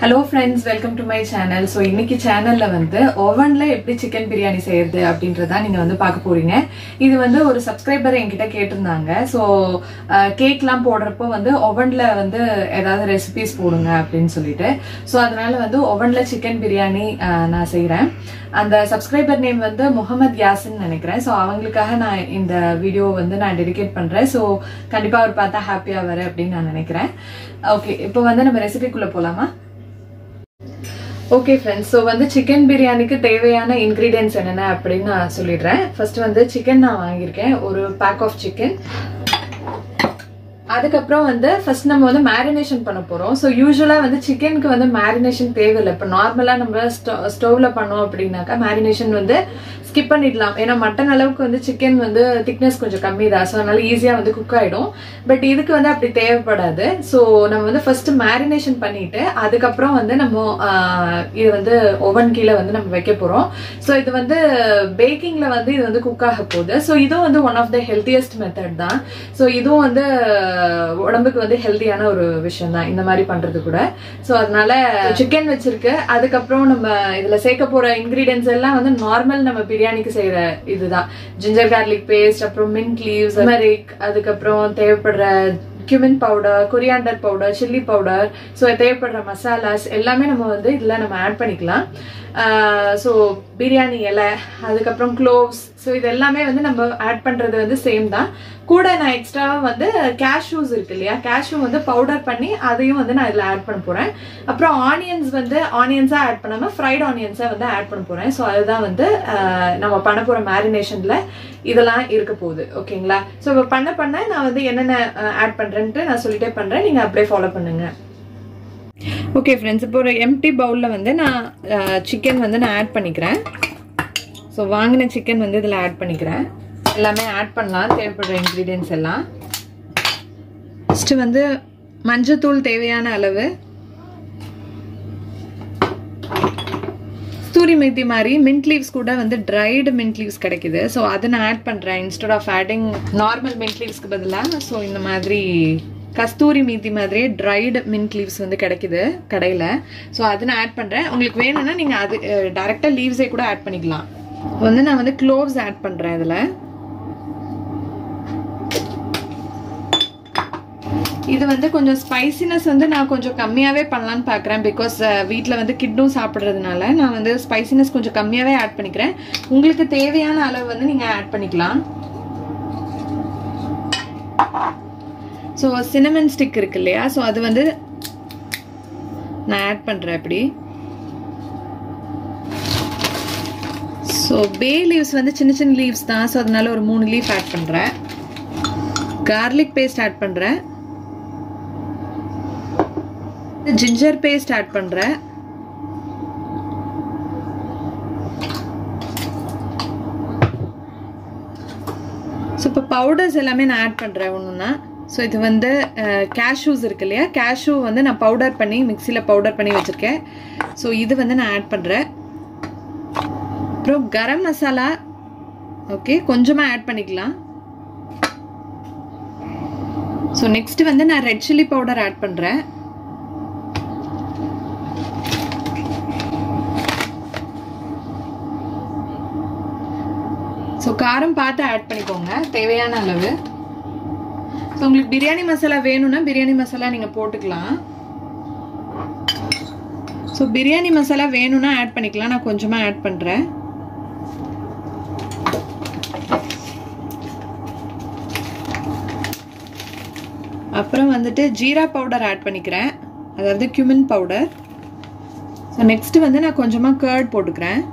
hello friends welcome to my channel so இன்னைக்கு சேனல்ல வந்து ஓவன்ல எப்படி சிக்கன் பிரியாணி செய்யறது அப்படின்றத நீங்க வந்து பார்க்க போறீங்க இது வந்து ஒரு சப்ஸ்கிரைபர் என்கிட்ட கேட்டிருந்தாங்க ஸோ கேக்லாம் போடுறப்போ வந்து ஓவன்ல வந்து ஏதாவது ரெசிபிஸ் போடுங்க அப்படின்னு சொல்லிட்டு ஸோ அதனால வந்து ஓவன்ல சிக்கன் பிரியாணி அஹ், நான் செய்றேன் அந்த சப்ஸ்கிரைபர் நேம் வந்து முகமது யாசின் நினைக்கிறேன் ஸோ அவங்களுக்காக நான் இந்த வீடியோ வந்து நான் டெடிகேட் பண்றேன் ஸோ கண்டிப்பா அவர் பார்த்தா ஹாப்பியா வர அப்படின்னு நான் நினைக்கிறேன் ஓகே இப்போ வந்து நம்ம ரெசிபிக்குள்ள போலாமா ஓகே ஃப்ரெண்ட்ஸ் ஸோ வந்து சிக்கன் பிரியாணிக்கு தேவையான இன்க்ரீடியன்ஸ் என்னென்ன அப்படின்னு நான் சொல்லிடுறேன் ஃபர்ஸ்ட் வந்து சிக்கன் நான் வாங்கியிருக்கேன் ஒரு பேக் ஆஃப் சிக்கன் அதுக்கப்புறம் வந்து ஃபர்ஸ்ட் நம்ம வந்து மேரினேஷன் பண்ண போறோம் ஸோ யூஸ்வலா வந்து சிக்கனுக்கு வந்து மேரினேஷன் தேவையில்லை இப்போ நார்மலா நம்ம ஸ்டவ்ல பண்ணோம் அப்படின்னாக்கா மேரினேஷன் வந்து ஸ்கிப் பண்ணிடலாம் ஏன்னா மட்டன் அளவுக்கு வந்து சிக்கன் வந்து திக்னஸ் கொஞ்சம் கம்மி தான் ஸோ அதனால ஈஸியாக வந்து குக் ஆயிடும் பட் இதுக்கு வந்து அப்படி தேவைப்படாது ஸோ நம்ம வந்து ஃபர்ஸ்ட் மேரினேஷன் பண்ணிட்டு அதுக்கப்புறம் வந்து நம்ம ஆஹ், இது வந்து ஓவன் கீழே வந்து நம்ம வைக்க போறோம் ஸோ இது வந்து பேக்கிங்ல வந்து இது வந்து குக் ஆக போகுது ஸோ இதுவும் வந்து one of the healthiest method தான் ஸோ இதுவும் வந்து ஆஹ், உடம்புக்கு வந்து ஹெல்த்தியான ஒரு விஷயம் தான் இந்த மாதிரி பண்றது கூட ஸோ அதனால சிக்கன் வச்சிருக்கு அதுக்கப்புறம் நம்ம இதுல சேர்க்க போற இன்கிரீடியன்ஸ் எல்லாம் வந்து நார்மல் நம்ம பிரியாணிக்கு செய்யற இதுதான் ஜிஞ்சர் கார்லிக் பேஸ்ட் அப்புறம் மின்ட் லீவ்ஸ் மரிக் அதுக்கப்புறம் தேவைப்படுற cumin powder coriander powder chilli powder so தேவைப்படுற மசாலாஸ் எல்லாமே நம்ம வந்து இதில் நம்ம ஆட் பண்ணிக்கலாம் ஸோ பிரியாணி இலை அதுக்கப்புறம் க்ளோவ்ஸ் ஸோ இது எல்லாமே வந்து நம்ம ஆட் பண்ணுறது வந்து சேம் தான் கூட நான் எக்ஸ்ட்ராவாக வந்து கேஷ்யூஸ் இருக்கு இல்லையா கேஷ்யூ வந்து பவுடர் பண்ணி அதையும் வந்து நான் இதில் ஆட் பண்ண போகிறேன் அப்புறம் ஆனியன்ஸ் வந்து ஆனியன்ஸாக ஆட் பண்ணாமல் ஃப்ரைட் ஆனியன்ஸாக வந்து ஆட் பண்ண போகிறேன் ஸோ அதுதான் வந்து ஆஹ், நம்ம பண்ண போகிற மேரினேஷனில் இதெல்லாம் இருக்க போகுது ஓகேங்களா ஸோ இப்போ பண்ண பண்ண நான் வந்து என்னென்ன ஆட் பண்ணுறேன்ட்டு நான் சொல்லிட்டே பண்ணுறேன் நீங்கள் அப்படியே ஃபாலோ பண்ணுங்க ஓகே ஃப்ரெண்ட்ஸ் இப்போ ஒரு எம்டி பவுலில் வந்து நான் சிக்கன் வந்து நான் ஆட் பண்ணிக்கிறேன் ஸோ வாங்கின சிக்கன் வந்து இதில் ஆட் பண்ணிக்கிறேன் எல்லாமே ஆட் பண்ணலாம் தேவைப்படுற இன்க்ரீடியன்ஸ் எல்லாம் ஃபஸ்ட்டு வந்து மஞ்சத்தூள் தேவையான அளவு கஸ்தூரி மெத்தி மாதிரி மின்ட் லீவ்ஸ் கூட வந்து ட்ரைடு மின்ட் லீவ்ஸ் கிடைக்குது ஸோ அதை நான் ஆட் பண்ணுறேன் instead of adding normal mint லீவ்ஸ்க்கு பதிலாக ஸோ இந்த மாதிரி கஸ்தூரி மீத்தி மாதிரியே ட்ரைடு மின்ட் லீவ்ஸ் வந்து கிடைக்குது கடையில் ஸோ அதை நான் ஆட் பண்ணுறேன் உங்களுக்கு வேணும்னா நீங்கள் அது டேரெக்டாக லீவ்ஸே கூட ஆட் பண்ணிக்கலாம் வந்து நான் வந்து க்ளோவ்ஸ் ஆட் பண்ணுறேன் இதில் இது வந்து கொஞ்சம் ஸ்பைசினஸ் வந்து நான் கொஞ்சம் கம்மியாகவே பண்ணலான்னு பார்க்குறேன் பிகாஸ் வீட்டில் வந்து கிட்டும் சாப்பிட்றதுனால நான் வந்து ஸ்பைசினஸ் கொஞ்சம் கம்மியாகவே ஆட் பண்ணிக்கிறேன் உங்களுக்கு தேவையான அளவு வந்து நீங்கள் ஆட் பண்ணிக்கலாம் ஸோ சினமன் ஸ்டிக் இருக்கு இல்லையா ஸோ அது வந்து நான் ஆட் பண்ணுறேன் அப்படி ஸோ பே லீவ்ஸ் வந்து சின்ன சின்ன லீவ்ஸ் தான் ஸோ அதனால ஒரு மூணு லீஃப் ஆட் பண்ணுறேன் கார்லிக் பேஸ்ட் ஆட் பண்ணுறேன் ஜிஞ்சர் பேஸ்ட் ஆட் பண்ணுறேன் ஸோ இப்போ பவுடர்ஸ் எல்லாமே நான் ஆட் பண்ணுறேன் ஒன்றுனா ஸோ இது வந்து கேஷ்யூஸ் இருக்கு இல்லையா கேஷ்யூ வந்து நான் பவுடர் பண்ணி மிக்சியில் பவுடர் பண்ணி வச்சுருக்கேன் ஸோ இது வந்து நான் ஆட் பண்ணுறேன் அப்புறம் கரம் மசாலா ஓகே கொஞ்சமாக ஆட் பண்ணிக்கலாம் ஸோ நெக்ஸ்ட் வந்து நான் ரெட் சில்லி பவுடர் ஆட் பண்ணுறேன் ஸோ காரம் பார்த்து ஆட் பண்ணிக்கோங்க தேவையான அளவு ஸோ உங்களுக்கு பிரியாணி மசாலா வேணும்னா பிரியாணி மசாலா நீங்கள் போட்டுக்கலாம் ஸோ பிரியாணி மசாலா வேணும்னா ஆட் பண்ணிக்கலாம் நான் கொஞ்சமாக ஆட் பண்ணுறேன் அப்புறம் வந்துட்டு ஜீரா பவுடர் ஆட் பண்ணிக்கிறேன் அதாவது cumin பவுடர் ஸோ நெக்ஸ்ட் வந்து நான் கொஞ்சமாக கர்ட் போட்டுக்கிறேன்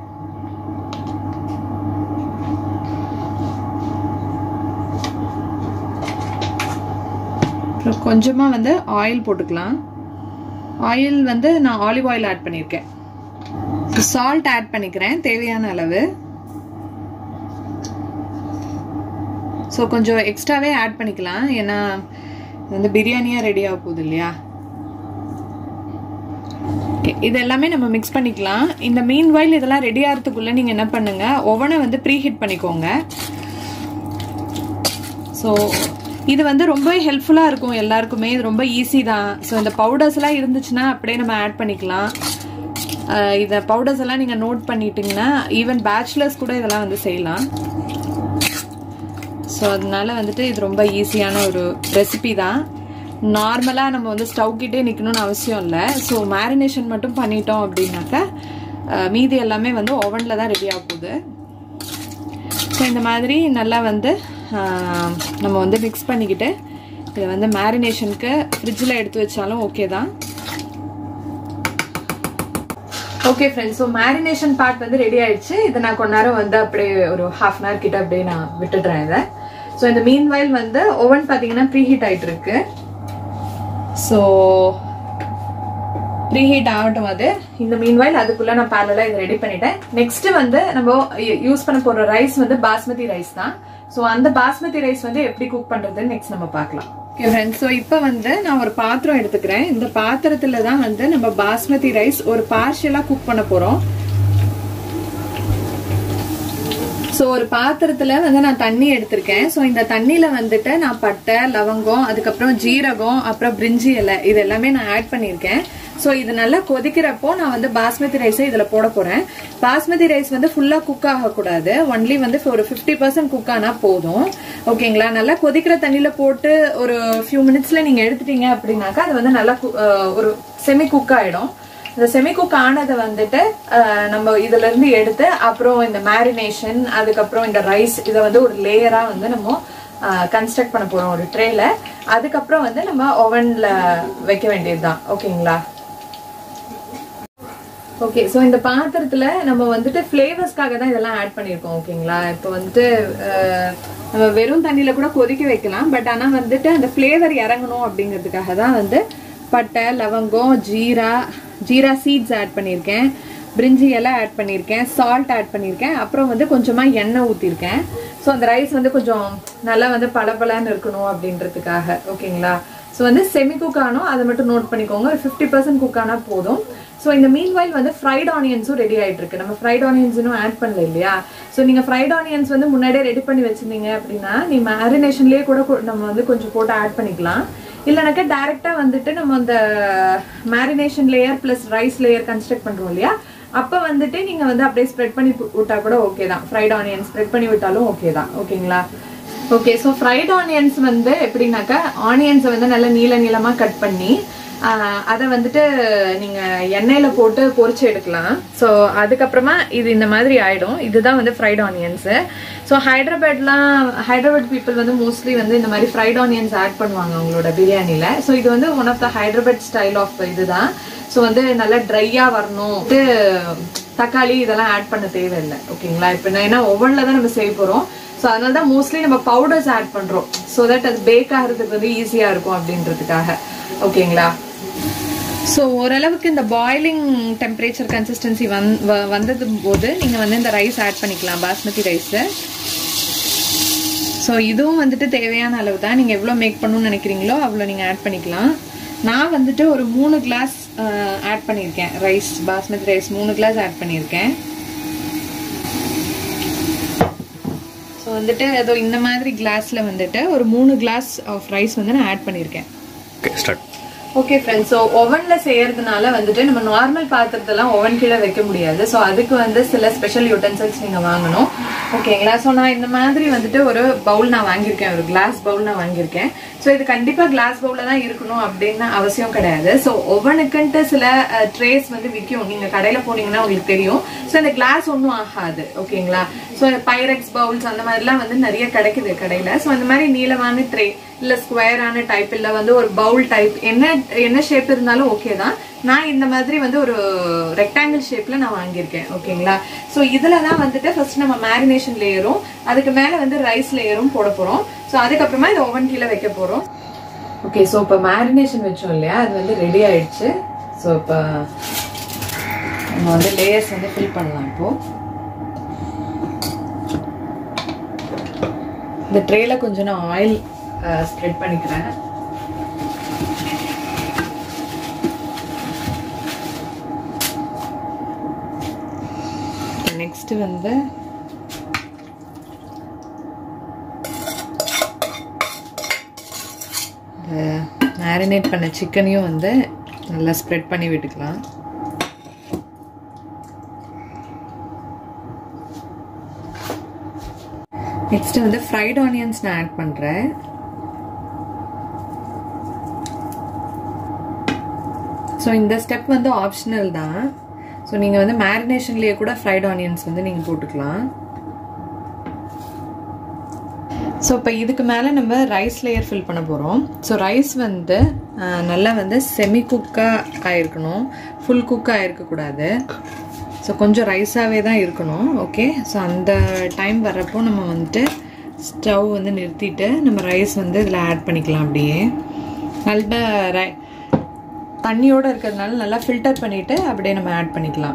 அப்புறம் கொஞ்சமாக வந்து ஆயில் போட்டுக்கலாம் ஆயில் வந்து நான் ஆலிவ் ஆயில் ஆட் பண்ணியிருக்கேன் சால்ட் ஆட் பண்ணிக்கிறேன் தேவையான அளவு ஸோ கொஞ்சம் எக்ஸ்ட்ராவே ஆட் பண்ணிக்கலாம் ஏன்னா இது வந்து பிரியாணியாக ரெடி ஆக போகுது இல்லையா ஓகே இது எல்லாமே நம்ம மிக்ஸ் பண்ணிக்கலாம் இந்த மீன் வாயில் இதெல்லாம் ரெடி ஆகிறதுக்குள்ளே நீங்கள் என்ன பண்ணுங்க ஓவனை வந்து ப்ரீ ஹீட் பண்ணிக்கோங்க ஸோ இது வந்து ரொம்ப ஹெல்ப்ஃபுல்லாக இருக்கும் எல்லாருக்குமே இது ரொம்ப ஈஸி தான் ஸோ இந்த பவுடர்ஸ்லாம் இருந்துச்சுன்னா அப்படியே நம்ம ஆட் பண்ணிக்கலாம் அஹ் இந்த பவுடர்ஸ் எல்லாம் நீங்கள் நோட் பண்ணிட்டீங்கன்னா ஈவன் பேச்சுலர்ஸ் கூட இதெல்லாம் வந்து செய்யலாம் ஸோ அதனால வந்துட்டு இது ரொம்ப ஈஸியான ஒரு ரெசிபி தான் நார்மலாக நம்ம வந்து ஸ்டவ் கிட்டே நிற்கணும்னு அவசியம் இல்லை ஸோ மேரினேஷன் மட்டும் பண்ணிட்டோம் அப்படின்னாக்கா அஹ் மீதி எல்லாமே வந்து ஓவனில் தான் ரெடி ஆக போகுது ஸோ இந்த மாதிரி நல்லா வந்து ஆஹ், நம்ம வந்து மிக்ஸ் பண்ணிக்கிட்டு இதை வந்து மேரினேஷனுக்கு ஃப்ரிட்ஜில் எடுத்து வச்சாலும் ஓகே தான் okay friends so marination part வந்து ரெடி ஆயிடுச்சு இதை நான் கொஞ்ச நேரம் வந்து அப்படியே ஒரு ஹாஃப் அன் ஹவர் கிட்ட அப்படியே நான் விட்டுடுறேன் இதை ஸோ இந்த மீன் வயல் வந்து ஓவன் பார்த்தீங்கன்னா ப்ரீ ஹீட் ஆயிட்டு இருக்கு ஸோ ப்ரீ ஹீட் ஆகட்டும் அது இந்த மீன் வயல் அதுக்குள்ள நான் பேரலா இதை ரெடி பண்ணிட்டேன் நெக்ஸ்ட் வந்து நம்ம யூஸ் பண்ண போற ரைஸ் வந்து பாஸ்மதி ரைஸ் தான் ஸோ அந்த பாஸ்மதி ரைஸ் வந்து எப்படி குக் பண்றதுன்னு நெக்ஸ்ட் நம்ம பார்க்கலாம் ஓகே ஃப்ரெண்ட்ஸ் ஸோ இப்போ வந்து நான் ஒரு பாத்திரம் எடுத்துக்கிறேன் இந்த பாத்திரத்துல தான் வந்து நம்ம பாஸ்மதி ரைஸ் ஒரு பார்ஷியலா குக் பண்ண போறோம் ஸோ ஒரு பாத்திரத்துல வந்து நான் தண்ணி எடுத்திருக்கேன் ஸோ இந்த தண்ணியில வந்துட்டு நான் பட்டை லவங்கம் அதுக்கப்புறம் ஜீரகம் அப்புறம் பிரிஞ்சி இலை இது எல்லாமே நான் ஆட் பண்ணியிருக்கேன் ஸோ இது நல்லா கொதிக்கிறப்போ நான் வந்து பாஸ்மதி ரைஸை இதில் போட போறேன் பாஸ்மதி ரைஸ் வந்து ஃபுல்லாக குக் ஆகக்கூடாது ஒன்லி வந்து ஒரு ஃபிஃப்டி பர்சன்ட் குக் ஆனால் போதும் ஓகேங்களா நல்லா கொதிக்கிற தண்ணியில் போட்டு ஒரு ஃபியூ மினிட்ஸ்ல நீங்கள் எடுத்துட்டீங்க அப்படின்னாக்கா அது வந்து நல்லா கு- அஹ் ஒரு செமி குக் ஆயிடும் இந்த செமி குக் ஆனதை வந்துட்டு அஹ், நம்ம இதுல இருந்து எடுத்து அப்புறம் இந்த மேரினேஷன் அதுக்கப்புறம் இந்த ரைஸ் இதை வந்து ஒரு லேயரா வந்து நம்ம கன்ஸ்ட்ரக்ட் பண்ண போறோம் ஒரு ட்ரேல அதுக்கப்புறம் வந்து நம்ம ஓவன்ல வைக்க வேண்டியதுதான் ஓகேங்களா ஓகே ஸோ இந்த பாத்திரத்துல நம்ம வந்துட்டு ஃப்ளேவர்ஸ்க்காக தான் இதெல்லாம் ஆட் பண்ணியிருக்கோம் ஓகேங்களா இப்போ வந்துட்டு அஹ், நம்ம வெறும் தண்ணியில கூட கொதிக்க வைக்கலாம் பட் ஆனா வந்துட்டு அந்த ஃப்ளேவர் இறங்கணும் அப்படிங்கிறதுக்காக தான் வந்து பட்டை லவங்கம் ஜீரா ஜீரா சீட்ஸ் ஆட் பண்ணியிருக்கேன் பிரிஞ்சி எல்லாம் ஆட் பண்ணியிருக்கேன் சால்ட் ஆட் பண்ணியிருக்கேன் அப்புறம் வந்து கொஞ்சமாக எண்ணெய் ஊற்றிருக்கேன் ஸோ அந்த ரைஸ் வந்து கொஞ்சம் நல்லா வந்து பளபளன்னு இருக்கணும் அப்படின்றதுக்காக ஓகேங்களா ஸோ வந்து செமி குக் ஆனோம் அதை மட்டும் நோட் பண்ணிக்கோங்க ஒரு ஃபிஃப்டி பர்சன்ட் குக் ஆனால் போதும் ஸோ இந்த மீன் வாயில் வந்து ஃப்ரைட் ஆனியன்ஸும் ரெடி ஆயிட்டு இருக்கு நம்ம ஃப்ரைட் ஆனியன்ஸ் இன்னும் ஆட் பண்ணல இல்லையா ஸோ நீங்கள் ஃப்ரைட் ஆனியன்ஸ் வந்து முன்னாடியே ரெடி பண்ணி வச்சிருந்தீங்க அப்படின்னா நீ மேரினேஷன்லேயே கூட கொ- நம்ம வந்து கொஞ்சம் போட்டு ஆட் பண்ணிக்கலாம் இல்லைனாக்கா டைரெக்டாக வந்துட்டு நம்ம அந்த marination layer plus rice layer construct பண்ணுறோம் இல்லையா அப்போ வந்துட்டு நீங்கள் வந்து அப்படியே ஸ்ப்ரெட் பண்ணி pu- விட்டா கூட ஓகே தான் ஃப்ரைட் ஆனியன் ஸ்ப்ரெட் பண்ணி விட்டாலும் ஓகே தான் ஓகேங்களா ஓகே ஸோ ஃப்ரைட் ஆனியன்ஸ் வந்து எப்படின்னாக்கா ஆனியன்ஸை வந்து நல்லா நீள நீளமாக கட் பண்ணி ஆஹ், அதை வந்துட்டு நீங்கள் எண்ணெயில் போட்டு பொரிச்சு எடுக்கலாம் ஸோ அதுக்கப்புறமா இது இந்த மாதிரி ஆயிடும் இதுதான் வந்து ஃப்ரைட் ஆனியன்ஸு ஸோ ஹைதராபாத்லாம் ஹைதராபாத் பீப்புள் வந்து மோஸ்ட்லி வந்து இந்த மாதிரி ஃப்ரைட் ஆனியன்ஸ் ஆட் பண்ணுவாங்க அவங்களோட பிரியாணியில் ஸோ இது வந்து one of the Hyderabad style of இதுதான் ஸோ வந்து நல்லா ட்ரையாக வரணும் இது தக்காளி இதெல்லாம் ஆட் பண்ண தேவையில்லை ஓகேங்களா இப்போ நான் ஏன்னா ஓவனில் தான் நம்ம செய்ய போகிறோம் ஸோ அதனால தான் மோஸ்ட்லி நம்ம பவுடர்ஸ் ஆட் பண்ணுறோம் ஸோ தட் அது பேக் ஆகிறதுக்கு வந்து ஈஸியாக இருக்கும் அப்படின்றதுக்காக ஓகேங்களா ஸோ ஓரளவுக்கு இந்த பாய்லிங் டெம்பரேச்சர் கன்சிஸ்டன்சி வந் வ- வந்தது போது நீங்கள் வந்து இந்த ரைஸ் ஆட் பண்ணிக்கலாம் பாஸ்மதி ரைஸு ஸோ இதுவும் வந்துட்டு தேவையான அளவு தான் நீங்கள் எவ்வளோ மேக் பண்ணணும்னு நினைக்கிறீங்களோ அவ்வளோ நீங்கள் ஆட் பண்ணிக்கலாம் நான் வந்துட்டு ஒரு மூணு கிளாஸ் ஆட் பண்ணியிருக்கேன் ரைஸ் பாஸ்மதி ரைஸ் மூணு கிளாஸ் ஆட் பண்ணியிருக்கேன் ஸோ வந்துட்டு ஏதோ இந்த மாதிரி கிளாஸில் வந்துட்டு ஒரு மூணு கிளாஸ் ஆஃப் ரைஸ் வந்து நான் ஆட் பண்ணியிருக்கேன் okay start okay friends so ஓவன்ல செய்யறதுனால வந்துட்டு நம்ம நார்மல் பாத்திரத்தெல்லாம் ஓவன் கீழே வைக்க முடியாது ஸோ அதுக்கு வந்து சில ஸ்பெஷல் யூட்டன்சில்ஸ் நீங்க வாங்கணும் ஓகேங்களா ஸோ நான் இந்த மாதிரி வந்துட்டு ஒரு பவுல் நான் வாங்கியிருக்கேன் ஒரு கிளாஸ் பவுல் நான் வாங்கியிருக்கேன் ஸோ இது கண்டிப்பா கிளாஸ் பவுல்ல தான் இருக்கணும் அப்படின்னு அவசியம் கிடையாது ஸோ ஓவனுக்குன்ட்டு சில ட்ரேஸ் வந்து விற்கும் நீங்க கடையில போனீங்கன்னா உங்களுக்கு தெரியும் ஸோ இந்த கிளாஸ் ஒன்றும் ஆகாது ஓகேங்களா ஸோ பைரக்ஸ் பவுல்ஸ் அந்த மாதிரிலாம் வந்து நிறைய கிடைக்குது கடையில ஸோ அந்த மாதிரி நீளமான ட்ரே இல்ல ஸ்கொயரான டைப் இல்ல வந்து ஒரு பவுல் டைப் என்ன என்ன ஷேப் இருந்தாலும் ஓகே தான் நான் இந்த மாதிரி வந்து ஒரு ரெக்டாங்கிள் ஷேப்ல நான் வாங்கியிருக்கேன் ஓகேங்களா ஸோ இதுல தான் வந்துட்டு ஃபர்ஸ்ட் நம்ம மேரினேஷன் லேயரும் அதுக்கு மேல வந்து ரைஸ் லேயரும் போட போறோம் ஸோ அதுக்கப்புறமா இது ஓவன் கீழே வைக்க போறோம் ஓகே ஸோ இப்போ மேரினேஷன் வச்சோம் இல்லையா அது வந்து ரெடி ஆயிடுச்சு ஸோ இப்போ நம்ம வந்து லேயர்ஸ் வந்து ஃபில் பண்ணலாம் இப்போ இந்த ட்ரேல கொஞ்சம் நான் ஆயில் ஸ்ப்ரெட் பண்ணிக்கிறேன் நெக்ஸ்ட் வந்து மேரினேட் பண்ண சிக்கனையும் வந்து நல்லா ஸ்ப்ரெட் பண்ணி விட்டுக்கலாம் நெக்ஸ்ட் வந்து ஃப்ரைட் ஆனியன்ஸ் நான் ஆட் பண்ணுறேன் ஸோ இந்த ஸ்டெப் வந்து ஆப்ஷனல் தான் ஸோ நீங்கள் வந்து மேரினேஷன்லேயே கூட ஃப்ரைட் ஆனியன்ஸ் வந்து நீங்கள் போட்டுக்கலாம் ஸோ இப்போ இதுக்கு மேலே நம்ம ரைஸ் லேயர் ஃபில் பண்ண போகிறோம் ஸோ ரைஸ் வந்து நல்லா வந்து செமி குக்காக ஆயிருக்கணும் ஃபுல் குக் ஆகிருக்கக்கூடாது ஸோ கொஞ்சம் ரைஸாகவே தான் இருக்கணும் ஓகே ஸோ அந்த டைம் வர்றப்போ நம்ம வந்துட்டு ஸ்டவ் வந்து நிறுத்திட்டு நம்ம ரைஸ் வந்து இதில் ஆட் பண்ணிக்கலாம் அப்படியே நல்ல ரை தண்ணியோடு இருக்கிறதுனால நல்லா ஃபில்டர் பண்ணிவிட்டு அப்படியே நம்ம ஆட் பண்ணிக்கலாம்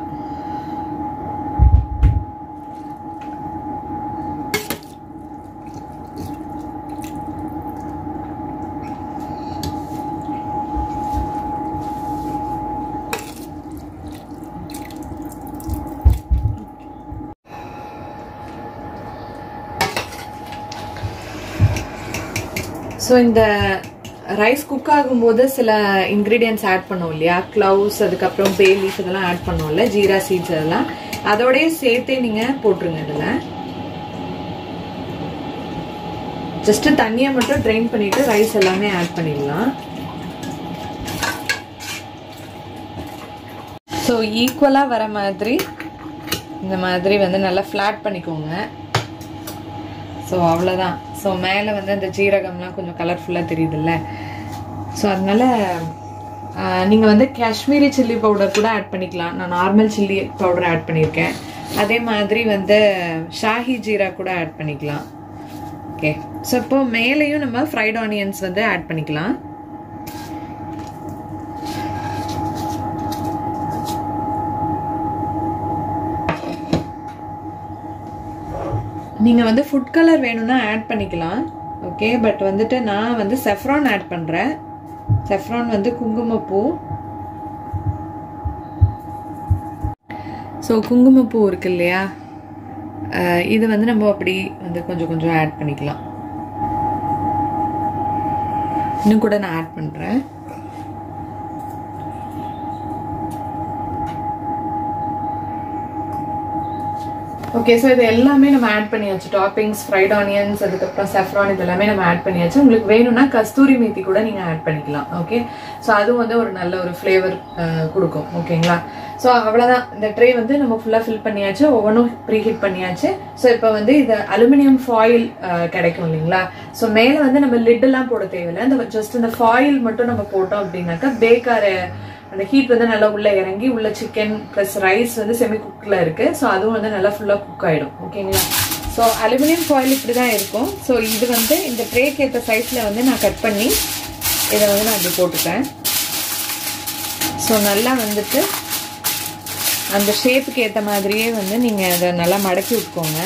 ஸோ இந்த ரைஸ் குக் ஆகும்போது சில இன்க்ரீடியன்ஸ் ஆட் பண்ணோம் இல்லையா க்ளவுஸ் அதுக்கப்புறம் பே லீஃப் இதெல்லாம் ஆட் பண்ணோம்ல ஜீரா சீட்ஸ் அதெல்லாம் அதோடய சேர்த்தே நீங்கள் போட்டுருங்க இதில் ஜஸ்ட் தண்ணியை மட்டும் ட்ரைன் பண்ணிட்டு ரைஸ் எல்லாமே ஆட் பண்ணிடலாம் ஸோ ஈக்குவலாக வர மாதிரி இந்த மாதிரி வந்து நல்லா ஃப்ளாட் பண்ணிக்கோங்க ஸோ அவ்வளோதான் ஸோ மேலே வந்து அந்த ஜீரகம்லாம் கொஞ்சம் கலர்ஃபுல்லாக தெரியுதுல்ல ஸோ அதனால நீங்கள் வந்து காஷ்மீரி சில்லி பவுடர் கூட ஆட் பண்ணிக்கலாம் நான் நார்மல் சில்லி பவுடர் ஆட் பண்ணியிருக்கேன் அதே மாதிரி வந்து ஷாஹி ஜீரா கூட ஆட் பண்ணிக்கலாம் ஓகே ஸோ இப்போ மேலேயும் நம்ம ஃப்ரைட் ஆனியன்ஸ் வந்து ஆட் பண்ணிக்கலாம் நீங்கள் வந்து ஃபுட் கலர் வேணும்னா ஆட் பண்ணிக்கலாம் ஓகே பட் வந்துட்டு நான் வந்து செஃப்ரான் ஆட் பண்ணுறேன் செஃப்ரான் வந்து குங்குமப்பூ ஸோ குங்குமப்பூ இருக்கு இல்லையா இது வந்து நம்ம அப்படி வந்து கொஞ்சம் கொஞ்சம் ஆட் பண்ணிக்கலாம் இன்னும் கூட நான் ஆட் பண்ணுறேன் ஓகே ஸோ இது எல்லாமே நம்ம ஆட் பண்ணியாச்சு டாப்பிங்ஸ் ஃப்ரைட் ஆனியன்ஸ் அதுக்கப்புறம் செஃப்ரான் இது எல்லாமே நம்ம ஆட் பண்ணியாச்சு உங்களுக்கு வேணும்னா கஸ்தூரி மேத்தி கூட நீங்கள் ஆட் பண்ணிக்கலாம் ஓகே ஸோ அதுவும் வந்து ஒரு நல்ல ஒரு ஃப்ளேவர் கொடுக்கும் ஓகேங்களா ஸோ அவ்வளோதான் இந்த ட்ரே வந்து நம்ம ஃபுல்லாக ஃபில் பண்ணியாச்சு ஒவ்வொன்றும் ப்ரீ ஹீட் பண்ணியாச்சு ஸோ இப்போ வந்து இது அலுமினியம் ஃபாயில் கிடைக்கும் இல்லைங்களா ஸோ மேலே வந்து நம்ம லிட்டெல்லாம் போட தேவையில்லை இந்த ஜஸ்ட் இந்த ஃபாயில் மட்டும் நம்ம போட்டோம் அப்படின்னாக்கா பேக்கார அந்த ஹீட் வந்து நல்லா உள்ள இறங்கி உள்ள சிக்கன் ப்ளஸ் ரைஸ் வந்து செமி குக்கில் இருக்கு ஸோ அதுவும் வந்து நல்லா ஃபுல்லாக குக் ஆகிடும் ஓகேங்களா ஸோ அலுமினியம் ஃபாயில் இப்படி தான் இருக்கும் ஸோ இது வந்து இந்த ட்ரேக்கு ஏற்ற சைஸில் வந்து நான் கட் பண்ணி இதை வந்து நான் இப்படி போட்டுப்பேன் ஸோ நல்லா வந்துட்டு அந்த ஷேப்புக்கு ஏற்ற மாதிரியே வந்து நீங்கள் அதை நல்லா மடக்கி விட்டுக்கோங்க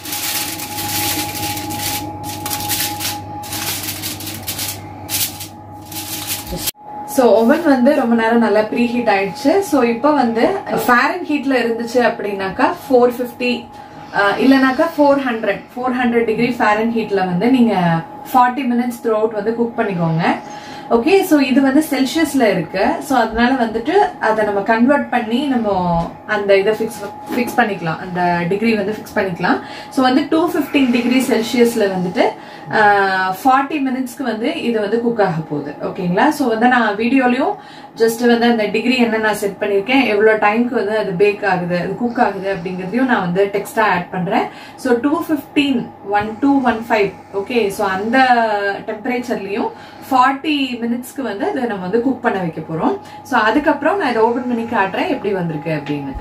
ஸோ ஓவன் வந்து ரொம்ப நேரம் நல்லா ப்ரீ ஹீட் ஆயிடுச்சு ஸோ இப்போ வந்து ஃபேரன் ஹீட்ல இருந்துச்சு அப்படின்னாக்கா ஃபோர் ஃபிஃப்டி இல்லைனாக்கா four hundred four hundred degree ஃபேரன் ஹீட்ல வந்து நீங்க ஃபார்ட்டி மினிட்ஸ் த்ரூ அவுட் வந்து குக் பண்ணிக்கோங்க ஓகே ஸோ இது வந்து செல்சியஸ்ல இருக்கு ஸோ அதனால வந்துட்டு அதை நம்ம கன்வெர்ட் பண்ணி நம்ம அந்த இதை ஃபிக்ஸ் ஃபிக்ஸ் பண்ணிக்கலாம் அந்த டிகிரி வந்து ஃபிக்ஸ் பண்ணிக்கலாம் ஸோ வந்து டூ ஃபிஃப்டீன் டிகிரி செல்சியஸ்ல வந்துட்டு ஃபார்ட்டி மினிட்ஸ்க்கு வந்து இது வந்து குக் ஆக போகுது ஓகேங்களா ஸோ வந்து நான் வீடியோலையும் ஜஸ்ட் வந்து அந்த டிகிரி என்ன நான் செட் பண்ணியிருக்கேன் எவ்வளோ டைம்க்கு வந்து அது பேக் ஆகுது அது குக் ஆகுது அப்படிங்கிறதையும் நான் வந்து டெக்ஸ்டா ஆட் பண்றேன் so two fifteen one two one five okay so அந்த டெம்பரேச்சர்லையும் ஃபார்ட்டி மினிட்ஸ்க்கு வந்து அதை நம்ம வந்து குக் பண்ண வைக்க போறோம் ஸோ அதுக்கப்புறம் நான் இதை ஓபன் பண்ணி காட்டுறேன் எப்படி வந்திருக்கு அப்படின்னு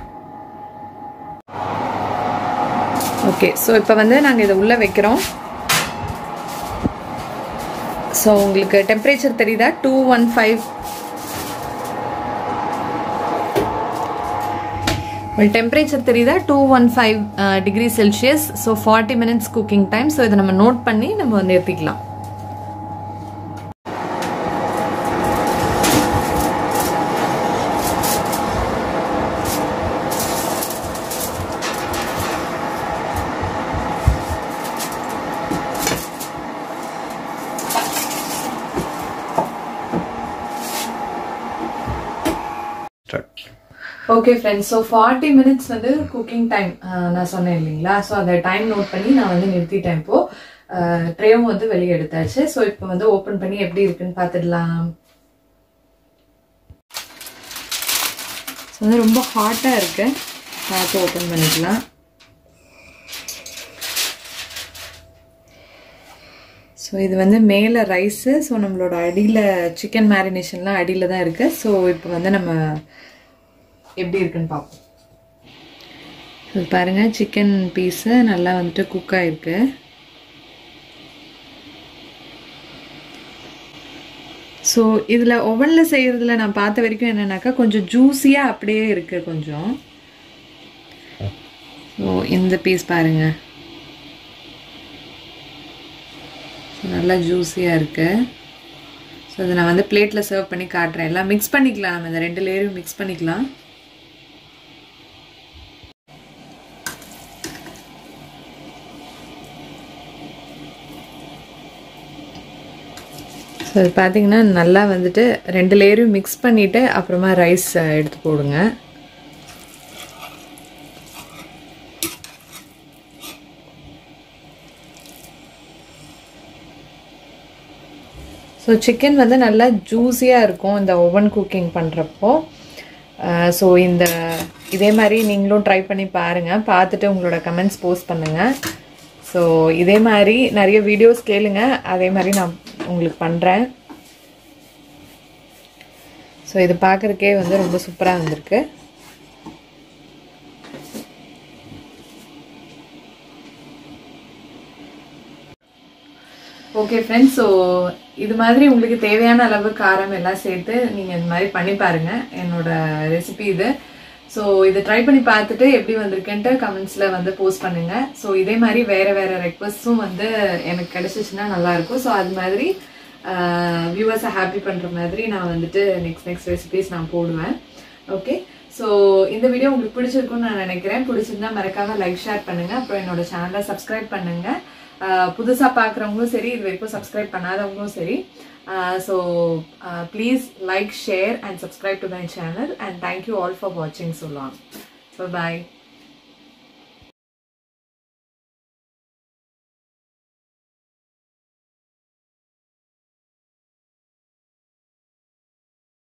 ஓகே ஸோ இப்போ வந்து நாங்கள் இதை உள்ள வைக்கிறோம் ஸோ உங்களுக்கு டெம்பரேச்சர் தெரியுதா டூ ஒன் ஃபைவ் டெம்பரேச்சர் தெரியுதா two one five degree Celsius so forty minutes cooking time so இதை நம்ம நோட் பண்ணி நம்ம வந்து நிறுத்திக்கலாம் okay friends so forty minutes வந்து குக்கிங் டைம் நான் சொன்னேன் இல்லைங்களா ஸோ அந்த டைம் நோட் பண்ணி நான் வந்து நிறுத்திட்டேன் இப்போ ட்ரேவும் வந்து வெளியே எடுத்தாச்சு ஸோ இப்போ வந்து ஓப்பன் பண்ணி எப்படி இருக்குன்னு பார்த்துடலாம் ஸோ வந்து ரொம்ப ஹாட்டாக இருக்கு பார்த்து ஓப்பன் பண்ணிக்கலாம் ஸோ இது வந்து மேலே ரைஸு ஸோ நம்மளோட அடியில் சிக்கன் மேரினேஷன்லாம் அடியில் தான் இருக்குது ஸோ இப்போ வந்து நம்ம எப்படி இருக்குன்னு பார்ப்போம் இது பாருங்கள் சிக்கன் பீஸு நல்லா வந்துட்டு குக் ஆகிருக்கு ஸோ இதில் ஓவனில் செய்கிறதுல நான் பார்த்த வரைக்கும் என்னென்னாக்கா கொஞ்சம் ஜூஸியாக அப்படியே இருக்குது கொஞ்சம் ஸோ இந்த பீஸ் பாருங்கள் நல்லா ஜூஸியாக இருக்குது ஸோ அதை நான் வந்து பிளேட்டில் சர்வ் பண்ணி காட்டுறேன் எல்லாம் மிக்ஸ் பண்ணிக்கலாம் நம்ம இந்த ரெண்டு லேயரும் மிக்ஸ் பண்ணிக்கலாம் ஸோ அது பார்த்தீங்கன்னா நல்லா வந்துட்டு ரெண்டு லேயரும் மிக்ஸ் பண்ணிவிட்டு அப்புறமா ரைஸ் எடுத்து போடுங்க ஸோ சிக்கன் வந்து நல்லா ஜூஸியாக இருக்கும் இந்த ஓவன் குக்கிங் பண்ணுறப்போ ஸோ இந்த இதே மாதிரி நீங்களும் ட்ரை பண்ணி பாருங்கள் பார்த்துட்டு உங்களோட கமெண்ட்ஸ் போஸ்ட் பண்ணுங்கள் ஸோ இதே மாதிரி நிறைய வீடியோஸ் கேளுங்க அதே மாதிரி நான் உங்களுக்கு பண்ணுறேன் ஸோ இது பார்க்குறக்கே வந்து ரொம்ப சூப்பராக வந்திருக்கு ஓகே ஃப்ரெண்ட்ஸ் ஸோ இது மாதிரி உங்களுக்கு தேவையான அளவு காரம் எல்லாம் சேர்த்து நீங்கள் இந்த மாதிரி பண்ணி பாருங்கள் என்னோட ரெசிபி இது ஸோ இதை ட்ரை பண்ணி பார்த்துட்டு எப்படி வந்திருக்குன்ட்டு கமெண்ட்ஸில் வந்து போஸ்ட் பண்ணுங்கள் ஸோ இதே மாதிரி வேறு வேறு ரெக்வஸ்ட்ஸும் வந்து எனக்கு கிடச்சிச்சின்னா நல்லாயிருக்கும் ஸோ அது மாதிரி வியூவர்ஸை ஹாப்பி பண்ணுற மாதிரி நான் வந்துட்டு நெக்ஸ்ட் நெக்ஸ்ட் ரெசிபிஸ் நான் போடுவேன் ஓகே ஸோ இந்த வீடியோ உங்களுக்கு பிடிச்சிருக்கும்னு நான் நினைக்கிறேன் பிடிச்சிருந்தா மறக்காம லைக் ஷேர் பண்ணுங்கள் அப்புறம் என்னோட சேனலை சப்ஸ்கிரைப் பண்ணுங்கள் புதுசாக பார்க்குறவங்களும் சரி இது வரைக்கும் சப்ஸ்கிரைப் பண்ணாதவங்களும் சரி so please like share and subscribe to my channel and thank you all for வாட்சிங் ஸோ லாங் ஸோ பாய்